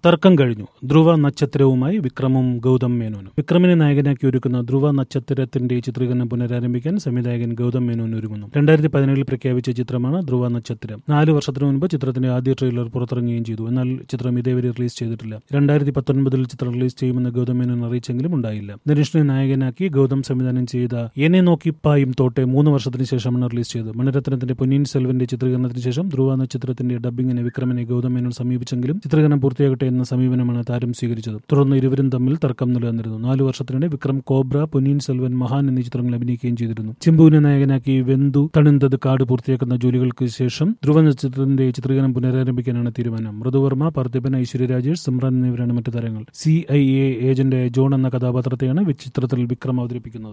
തർക്കം കഴിഞ്ഞു ധ്രുവ നക്ഷത്രവുമായി വിക്രമും ഗൗതം മേനോനും വിക്രമിനെ നായകനാക്കി ഒരുക്കുന്ന ധ്രുവ നക്ഷത്രത്തിന്റെ ചിത്രീകരണം പുനരാരംഭിക്കാൻ സംവിധായകൻ ഗൗതം മേനോൻ ഒരുങ്ങുന്നു രണ്ടായിരത്തി പതിനേഴിൽ പ്രഖ്യാപിച്ച ചിത്രമാണ് ധ്രുവ നക്ഷത്രം നാല് വർഷത്തിനു മുൻപ് ചിത്രത്തിന്റെ ആദ്യ ട്രെയിലർ പുറത്തിറങ്ങുകയും ചെയ്തു എന്നാൽ ചിത്രം ഇതേവരെ റിലീസ് ചെയ്തിട്ടില്ല രണ്ടായിരത്തി പത്തൊൻപതിൽ ചിത്രം റിലീസ് ചെയ്യുമെന്ന് ഗൗതം മേനോൻ അറിയിച്ചെങ്കിലും ഉണ്ടായില്ല ധനുഷിനെ നായകനാക്കി ഗൗതം സംവിധാനം ചെയ്ത എന്നെ നോക്കി പായും തോട്ടെ മൂന്ന് വർഷത്തിന് ശേഷമാണ് റിലീസ് ചെയ്തത് മണിരത്നത്തിന്റെ പൊന്നിയിൻ സെൽവന്റെ ചിത്രീകരണത്തിന് ശേഷം ധ്രുവ നക്ഷത്രത്തിന്റെ ഡബ്ബിങ്ങിന് വിക്രമിനെ ഗൗതം മേനോൻ സമീപിച്ചെങ്കിലും ചിത്രീകരണം പൂർത്തിയാകട്ടെ എന്ന സമീപനമാണ് താരം സ്വീകരിച്ചത് തുടർന്ന് ഇരുവരും തമ്മിൽ തർക്കം നിലനിന്നിരുന്നു നാലു വർഷത്തിനിടെ വിക്രം കോബ്ര പൊന്നിയിൻ സെൽവൻ മഹാൻ എന്നീ ചിത്രങ്ങൾ അഭിനയിക്കുകയും ചെയ്തിരുന്നു ചിമ്പുവിനെ നായകനാക്കി വെന്തു തണിന്തത് കാട് പൂർത്തിയാക്കുന്ന ജോലികൾക്ക് ശേഷം ധ്രുവ നക്ഷത്രത്തിന്റെ ചിത്രീകരണം പുനരാരംഭിക്കാനാണ് തീരുമാനം മൃദുവർമ്മ പാർത്ഥിപൻ ഐശ്വര്യ രാജേഷ് സിമ്രാൻ എന്നിവരാണ് മറ്റു താരങ്ങൾ C I A agent John എന്ന കഥാപാത്രത്തെയാണ് ചിത്രത്തിൽ വിക്രം അവതരിപ്പിക്കുന്നത്